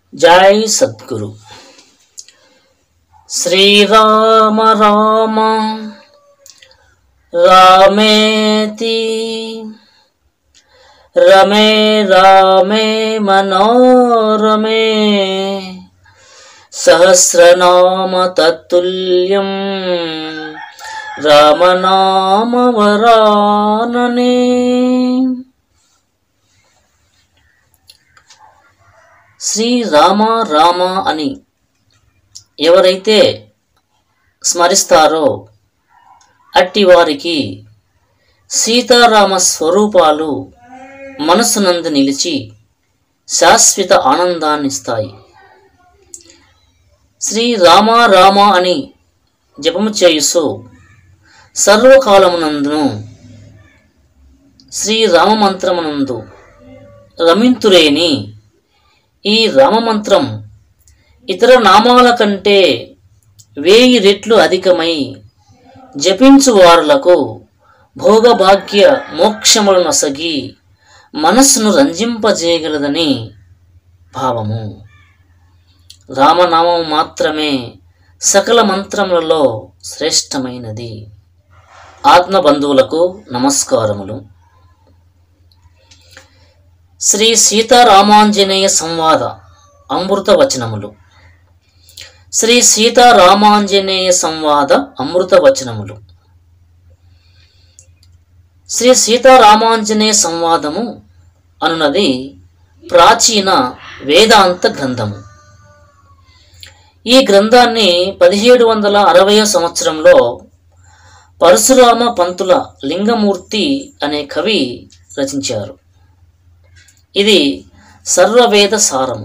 జై సద్గురు శ్రీరామ రామ రామేతి రమే రామే మనోరమే సహస్రనామ తత్తుల్యం రామనామ వరాననే శ్రీ రామ రామ అని ఎవరైతే స్మరిస్తారో అట్టి వారికి సీతారామ స్వరూపాలు మనసునందు నిలిచి శాశ్వత ఆనందాన్నిస్తాయి శ్రీ రామ రామ అని జపము చేయుసు సర్వకాలమునందును శ్రీ రామమంత్రమునందు రమింతురేని ఈ రామమంత్రం ఇతర నామాల కంటే వేయి రెట్లు అధికమై జపించు వారులకు భోగభాగ్య మోక్షములను నొసగి మనస్సును రంజింపజేయగలదని భావము రామనామం మాత్రమే సకల మంత్రములలో శ్రేష్టమైనది ఆత్మ బంధువులకు నమస్కారములు శ్రీ సీతారామాంజనేయ సంవాద అమృత వచనములు శ్రీ సీతారామాంజనేయ సంవాద అమృత వచనములు శ్రీ సీతారామాంజనేయ సంవాదము అనున్నది ప్రాచీన వేదాంత గ్రంథము ఈ గ్రంథాన్ని పదిహేడు వందల అరవై సంవత్సరంలో పరశురామ పంతుల లింగమూర్తి అనే కవి రచించారు ఇది సర్వవేద సారము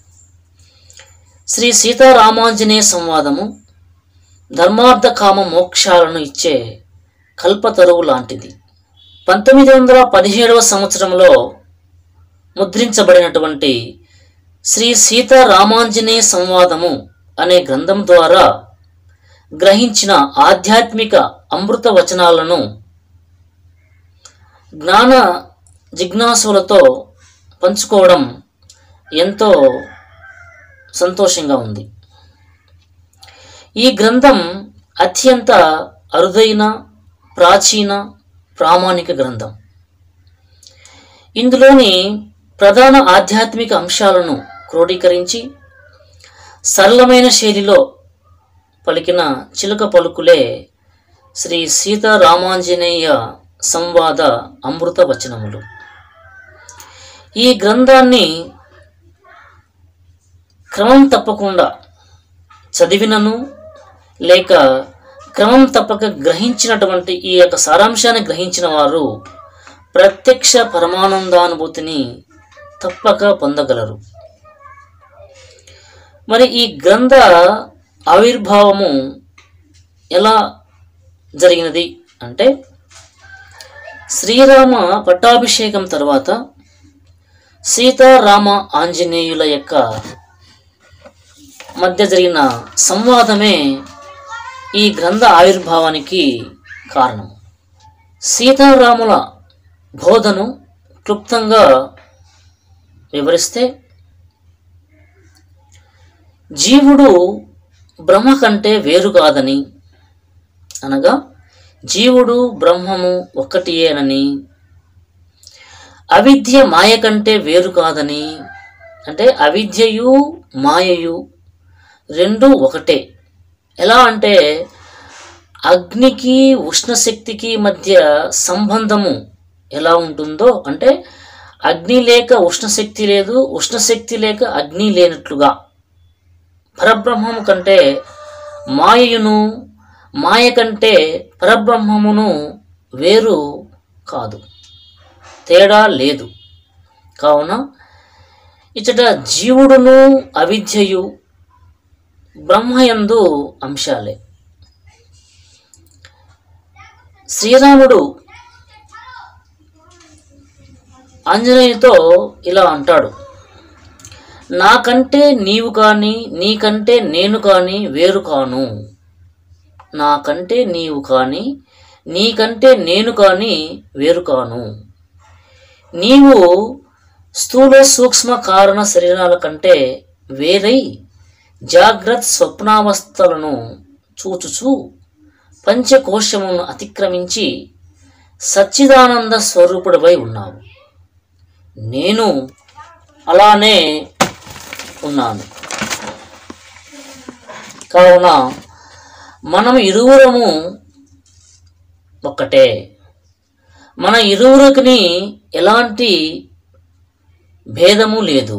శ్రీ సీతారామాంజనేయ సంవాదము ధర్మార్థ కామ మోక్షాలను ఇచ్చే కల్పతరువు లాంటిది పంతొమ్మిది వందల పదిహేడవ సంవత్సరంలో ముద్రించబడినటువంటి శ్రీ సీతారామాంజనేయ సంవాదము అనే గ్రంథం ద్వారా గ్రహించిన ఆధ్యాత్మిక అమృత వచనాలను జ్ఞాన జిజ్ఞాసులతో పంచుకోవడం ఎంతో సంతోషంగా ఉంది ఈ గ్రంథం అత్యంత అరుదైన ప్రాచీన ప్రామాణిక గ్రంథం ఇందులోని ప్రధాన ఆధ్యాత్మిక అంశాలను క్రోడీకరించి సరళమైన శైలిలో పలికిన చిలుక పలుకులే శ్రీ సీతారామాంజనేయ సంవాద అమృత వచనములు ఈ గ్రంథాన్ని క్రమం తప్పకుండా చదివినను లేక క్రమం తప్పక గ్రహించినటువంటి ఈ యొక్క సారాంశాన్ని గ్రహించిన వారు ప్రత్యక్ష పరమానందానుభూతిని తప్పక పొందగలరు మరి ఈ గ్రంథ ఆవిర్భావము ఎలా జరిగినది అంటే శ్రీరామ పట్టాభిషేకం తర్వాత సీతారామ ఆంజనేయుల యొక్క మధ్య జరిగిన సంవాదమే ఈ గ్రంథ ఆవిర్భావానికి కారణం సీతారాముల బోధను క్లుప్తంగా వివరిస్తే జీవుడు బ్రహ్మ కంటే వేరు కాదని అనగా జీవుడు బ్రహ్మము ఒక్కటియేనని అవిద్య మాయ కంటే వేరు కాదని అంటే అవిద్యయు మాయయు రెండు ఒకటే ఎలా అంటే అగ్నికి ఉష్ణశక్తికి మధ్య సంబంధము ఎలా ఉంటుందో అంటే అగ్ని లేక ఉష్ణశక్తి లేదు ఉష్ణశక్తి లేక అగ్ని లేనట్లుగా పరబ్రహ్మము కంటే మాయయును మాయ కంటే పరబ్రహ్మమును వేరు కాదు తేడా లేదు కావున ఇచ్చట జీవుడును అవిద్యయు బ్రహ్మయందు అంశాలే శ్రీరాముడు ఆంజనేయుతో ఇలా అంటాడు నాకంటే నీవు కానీ నీకంటే నేను కానీ వేరు కాను నాకంటే నీవు కానీ నీకంటే నేను కానీ వేరు కాను నీవు స్థూల సూక్ష్మ కారణ శరీరాల కంటే వేరై జాగ్రత్త స్వప్నావస్థలను చూచుచు పంచకోశమును అతిక్రమించి సచ్చిదానంద స్వరూపుడివై ఉన్నావు నేను అలానే ఉన్నాను కావున మనం ఇరువురము ఒక్కటే మన ఇరువురికి ఎలాంటి భేదము లేదు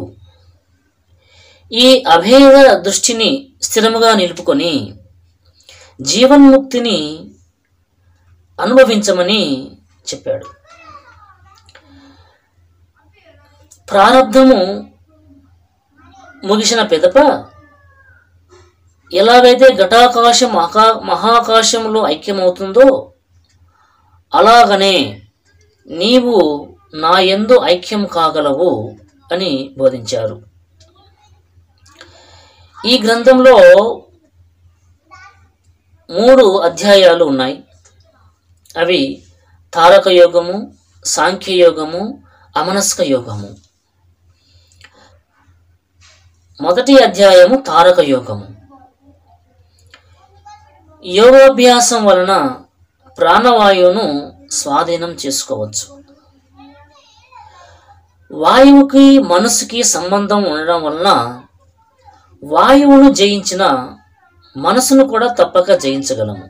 ఈ అభేద దృష్టిని స్థిరముగా నిలుపుకొని జీవన్ముక్తిని అనుభవించమని చెప్పాడు ప్రారంధము ముగిసిన పెదప ఎలాగైతే ఘటాకాశం మహా మహాకాశంలో ఐక్యమవుతుందో అలాగనే నీవు నా యందు ఐక్యం కాగలవు అని బోధించారు ఈ గ్రంథంలో మూడు అధ్యాయాలు ఉన్నాయి అవి తారక యోగము సాంఖ్య యోగము అమనస్క యోగము మొదటి అధ్యాయము తారక యోగము యోగాభ్యాసం వలన ప్రాణవాయువును స్వాధీనం చేసుకోవచ్చు వాయువుకి మనసుకి సంబంధం ఉండడం వలన వాయువును జయించిన మనసును కూడా తప్పక జయించగలము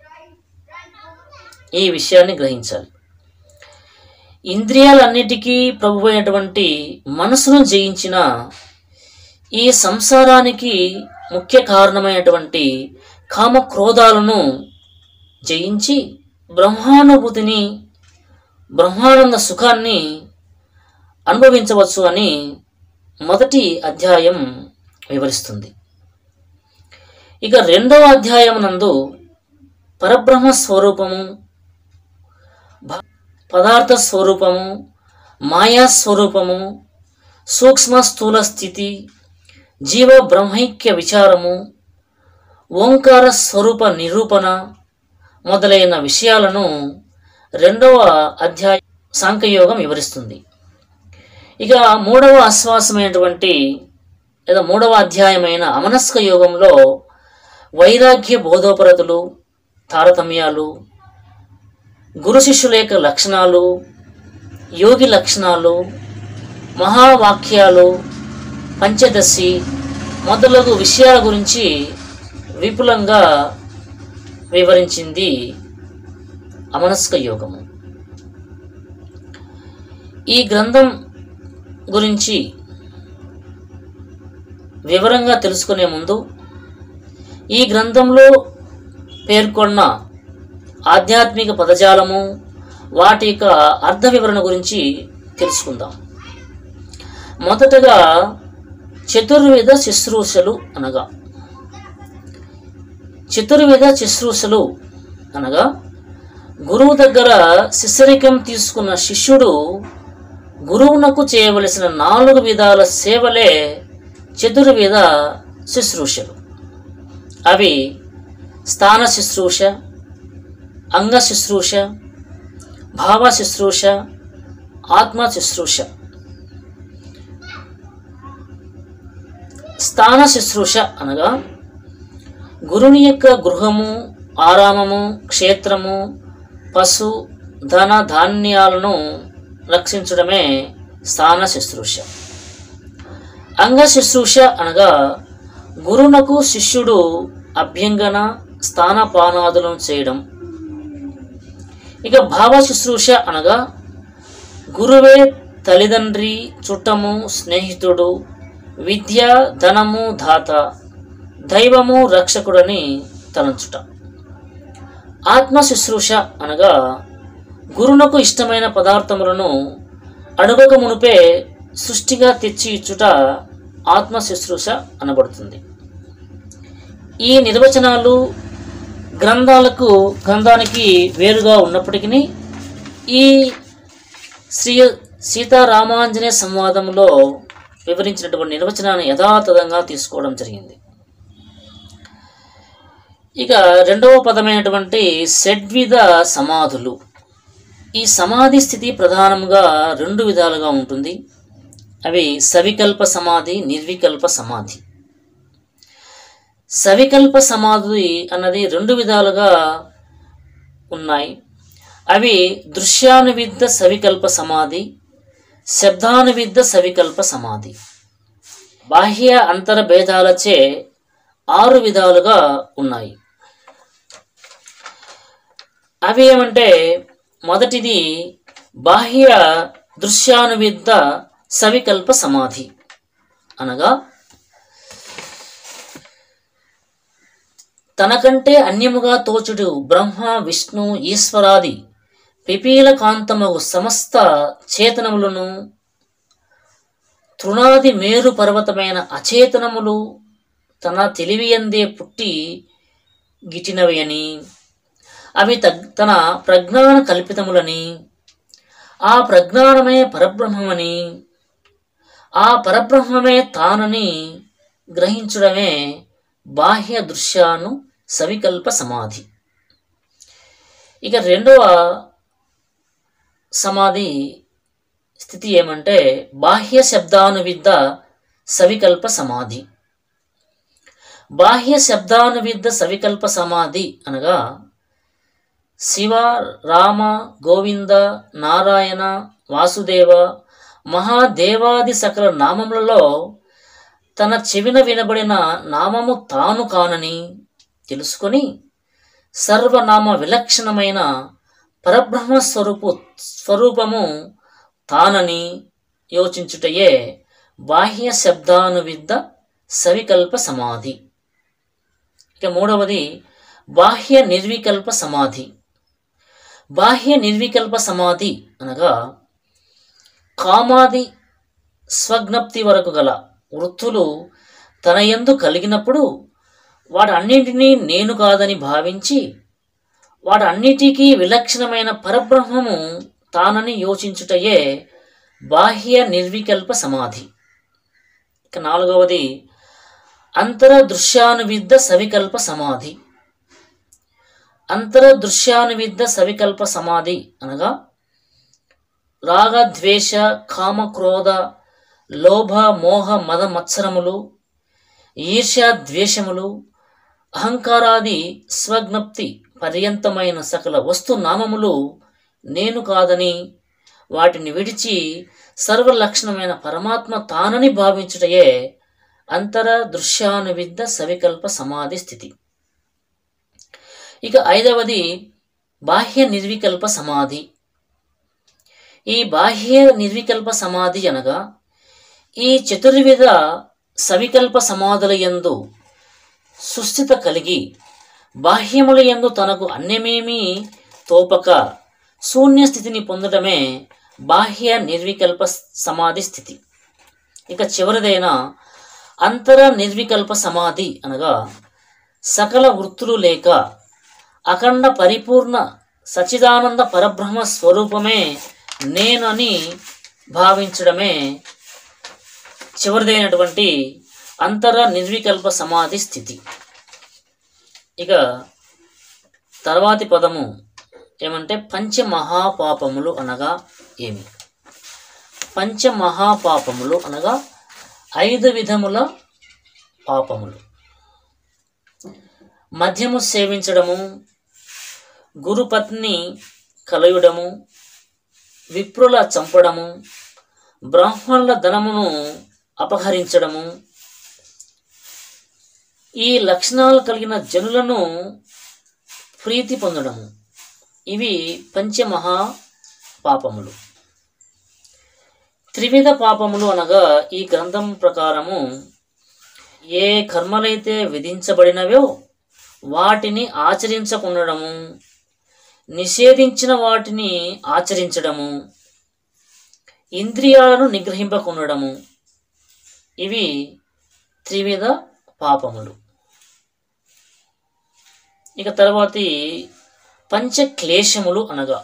ఈ విషయాన్ని గ్రహించాలి ఇంద్రియాలన్నిటికీ ప్రభు అయినటువంటి మనసును జయించిన ఈ సంసారానికి ముఖ్య కారణమైనటువంటి కామ క్రోధాలను జయించి బ్రహ్మానుభూతిని బ్రహ్మానంద సుఖాన్ని అనుభవించవచ్చు అని మొదటి అధ్యాయం వివరిస్తుంది ఇక రెండవ అధ్యాయం నందు పరబ్రహ్మ స్వరూపము భ- పదార్థ స్వరూపము మాయా స్వరూపము సూక్ష్మ స్థూల స్థితి జీవ బ్రహ్మైక్య విచారము ఓంకార స్వరూప నిరూపణ మొదలైన విషయాలను రెండవ అధ్యాయ సాంఖ్యయోగం వివరిస్తుంది ఇక మూడవ ఆశ్వాసమైనటువంటి లేదా మూడవ అధ్యాయమైన అమనస్క యోగంలో వైరాగ్య బోధోపరతులు తారతమ్యాలు గురు శిష్యుల యొక్క లక్షణాలు యోగి లక్షణాలు మహావాక్యాలు పంచదశి మొదలగు విషయాల గురించి విపులంగా వివరించింది అమనస్క యోగము ఈ గ్రంథం గురించి వివరంగా తెలుసుకునే ముందు ఈ గ్రంథంలో పేర్కొన్న ఆధ్యాత్మిక పదజాలము వాటి యొక్క అర్థ వివరణ గురించి తెలుసుకుందాం మొదటగా చతుర్వేద శుశ్రూషలు అనగా చతుర్వేద శుశ్రూషలు అనగా గురువు దగ్గర శిష్యరికం తీసుకున్న శిష్యుడు గురువునకు చేయవలసిన నాలుగు విధాల సేవలే చతుర్వేద శుశ్రూషలు అవి స్థాన శుశ్రూష అంగ శుశ్రూష భావ శుశ్రూష ఆత్మ శుశ్రూష స్థాన శుశ్రూష అనగా గురుని యొక్క గృహము ఆరామము క్షేత్రము పశు ధన ధాన్యాలను రక్షించడమే స్థాన శుశ్రూష అంగ శుశ్రూష అనగా గురునకు శిష్యుడు అభ్యంగన స్థానపానాదులను చేయడం ఇక భావ శుశ్రూష అనగా గురువే తల్లిదండ్రి చుట్టము స్నేహితుడు విద్య ధనము దాత దైవము రక్షకుడని తలంచుట ఆత్మ శుశ్రూష అనగా గురునకు ఇష్టమైన పదార్థములను అడుగక మునుపే సృష్టిగా తెచ్చి ఇచ్చుట ఆత్మ శుశ్రూష అనబడుతుంది ఈ నిర్వచనాలు గ్రంథాలకు గ్రంథానికి వేరుగా ఉన్నప్పటికీ ఈ శ్రీ సీతారామాంజనేయ సంవాదంలో వివరించినటువంటి నిర్వచనాన్ని యథాతథంగా తీసుకోవడం జరిగింది ఇక రెండవ పదమైనటువంటి షడ్విధ సమాధులు ఈ సమాధి స్థితి ప్రధానంగా రెండు విధాలుగా ఉంటుంది అవి సవికల్ప సమాధి నిర్వికల్ప సమాధి సవికల్ప సమాధి అన్నది రెండు విధాలుగా ఉన్నాయి అవి దృశ్యానువిద్ధ సవికల్ప సమాధి శబ్దానువిద్ధ సవికల్ప సమాధి బాహ్య అంతర భేదాలచే ఆరు విధాలుగా ఉన్నాయి అవి ఏమంటే మొదటిది బాహ్య దృశ్యానువిద్ధ సవికల్ప సమాధి అనగా తనకంటే అన్యముగా తోచుడు బ్రహ్మ విష్ణు ఈశ్వరాది పిపీల కాంతమగు సమస్త చేతనములను తృణాది మేరు పర్వతమైన అచేతనములు తన తెలివియందే పుట్టి గిటినవి అని అవి తగ్ తన ప్రజ్ఞాన కల్పితములని ఆ ప్రజ్ఞానమే పరబ్రహ్మమని ఆ పరబ్రహ్మమే తానని గ్రహించడమే బాహ్య దృశ్యాను సవికల్ప సమాధి ఇక రెండవ సమాధి స్థితి ఏమంటే బాహ్య శబ్దానువిద్ధ సవికల్ప సమాధి బాహ్య శబ్దానువిద్ధ సవికల్ప సమాధి అనగా శివ రామ గోవింద నారాయణ వాసుదేవ మహాదేవాది సకల నామములలో తన చెవిన వినబడిన నామము తాను కానని తెలుసుకొని సర్వనామ విలక్షణమైన పరబ్రహ్మ స్వరూపు స్వరూపము తానని యోచించుటయే బాహ్య శబ్దానువిద్ధ సవికల్ప సమాధి ఇక మూడవది బాహ్య నిర్వికల్ప సమాధి బాహ్య నిర్వికల్ప సమాధి అనగా కామాది స్వజ్ఞప్తి వరకు గల వృత్తులు తన యందు కలిగినప్పుడు వాటన్నింటినీ నేను కాదని భావించి వాటన్నిటికీ విలక్షణమైన పరబ్రహ్మము తానని యోచించుటయే బాహ్య నిర్వికల్ప సమాధి ఇక నాలుగవది అంతర దృశ్యానువిద్ధ సవికల్ప సమాధి అంతర దృశ్యానువిద్ధ సవికల్ప సమాధి అనగా రాగ ద్వేష కామ క్రోధ లోభ మోహ మద మత్సరములు ఈర్ష్య ద్వేషములు అహంకారాది స్వజ్ఞప్తి పర్యంతమైన సకల వస్తు నామములు నేను కాదని వాటిని విడిచి సర్వలక్షణమైన పరమాత్మ తానని భావించుటయే అంతర దృశ్యానువిద్ధ సవికల్ప సమాధి స్థితి ఇక ఐదవది బాహ్య నిర్వికల్ప సమాధి ఈ బాహ్య నిర్వికల్ప సమాధి అనగా ఈ చతుర్విధ సవికల్ప సమాధుల యందు సుస్థిత కలిగి బాహ్యముల యందు తనకు అన్యమేమీ తోపక శూన్య స్థితిని పొందడమే బాహ్య నిర్వికల్ప సమాధి స్థితి ఇక చివరిదైన అంతర నిర్వికల్ప సమాధి అనగా సకల వృత్తులు లేక అఖండ పరిపూర్ణ సచిదానంద పరబ్రహ్మ స్వరూపమే నేనని భావించడమే చివరిదైనటువంటి అంతర నిర్వికల్ప సమాధి స్థితి ఇక తర్వాతి పదము ఏమంటే పంచమహాపాపములు అనగా ఏమి పంచమహాపాపములు అనగా ఐదు విధముల పాపములు మద్యము సేవించడము గురుపత్ని కలయుడము విప్రుల చంపడము బ్రాహ్మణుల ధనమును అపహరించడము ఈ లక్షణాలు కలిగిన జనులను ప్రీతి పొందడము ఇవి పంచమహా పాపములు త్రివిధ పాపములు అనగా ఈ గ్రంథం ప్రకారము ఏ కర్మలైతే విధించబడినవో వాటిని ఆచరించకుండడము నిషేధించిన వాటిని ఆచరించడము ఇంద్రియాలను నిగ్రహింపకుండడము ఇవి త్రివిధ పాపములు ఇక తర్వాతి పంచక్లేశములు అనగా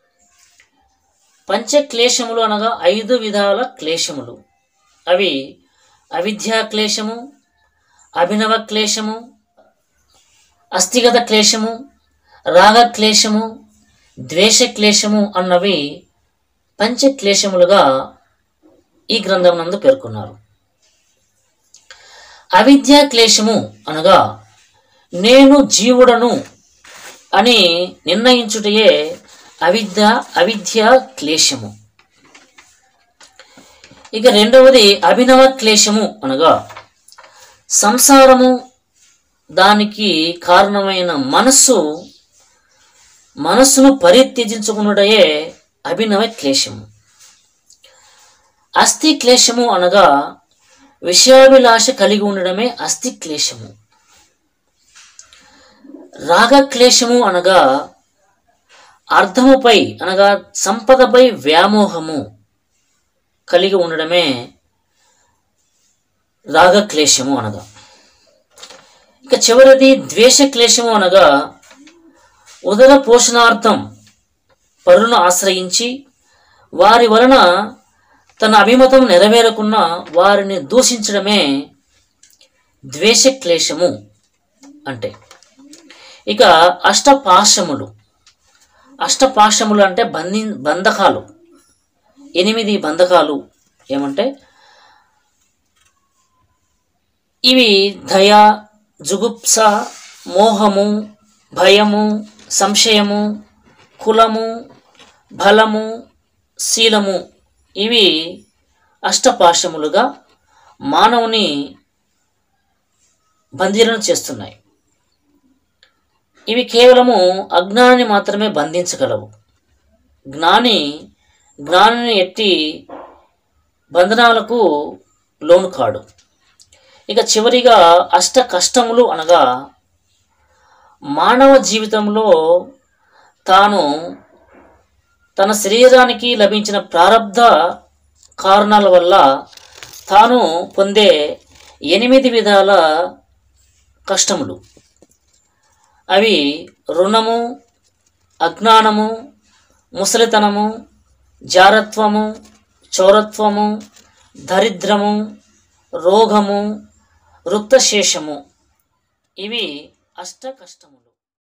పంచక్లేశములు అనగా ఐదు విధాల క్లేశములు అవి అవిద్యా క్లేశము అభినవ క్లేశము అస్థిగత క్లేశము రాగ క్లేశము ద్వేష క్లేశము అన్నవి పంచక్లేశములుగా ఈ గ్రంథం నందు పేర్కొన్నారు అవిద్యా క్లేశము అనగా నేను జీవుడను అని నిర్ణయించుటయే అవిద్య అవిద్య క్లేశము ఇక రెండవది అభినవ క్లేశము అనగా సంసారము దానికి కారణమైన మనస్సు మనస్సును పరిత్యజించుకున్నటయే అభినవ క్లేశము అస్థి క్లేశము అనగా విషయాభిలాష కలిగి ఉండడమే అస్థి క్లేశము రాగక్లేశము అనగా అర్థముపై అనగా సంపదపై వ్యామోహము కలిగి ఉండడమే రాగక్లేశము అనగా ఇక చివరిది ద్వేషక్లేశము అనగా ఉదర పోషణార్థం పరులను ఆశ్రయించి వారి వలన తన అభిమతం నెరవేరకున్న వారిని దూషించడమే ద్వేషక్లేశము అంటే ఇక అష్టపాశములు అష్టపాశములు అంటే బంధి బంధకాలు ఎనిమిది బంధకాలు ఏమంటే ఇవి దయ జుగుప్స మోహము భయము సంశయము కులము బలము శీలము ఇవి అష్టపాశములుగా మానవుని బందీలను చేస్తున్నాయి ఇవి కేవలము అజ్ఞానాన్ని మాత్రమే బంధించగలవు జ్ఞాని జ్ఞానిని ఎట్టి బంధనాలకు లోను కాడు ఇక చివరిగా అష్ట కష్టములు అనగా మానవ జీవితంలో తాను తన శరీరానికి లభించిన ప్రారంధ కారణాల వల్ల తాను పొందే ఎనిమిది విధాల కష్టములు అవి రుణము అజ్ఞానము ముసలితనము జారత్వము చౌరత్వము దరిద్రము రోగము వృత్తశేషము ఇవి అష్ట కష్టములు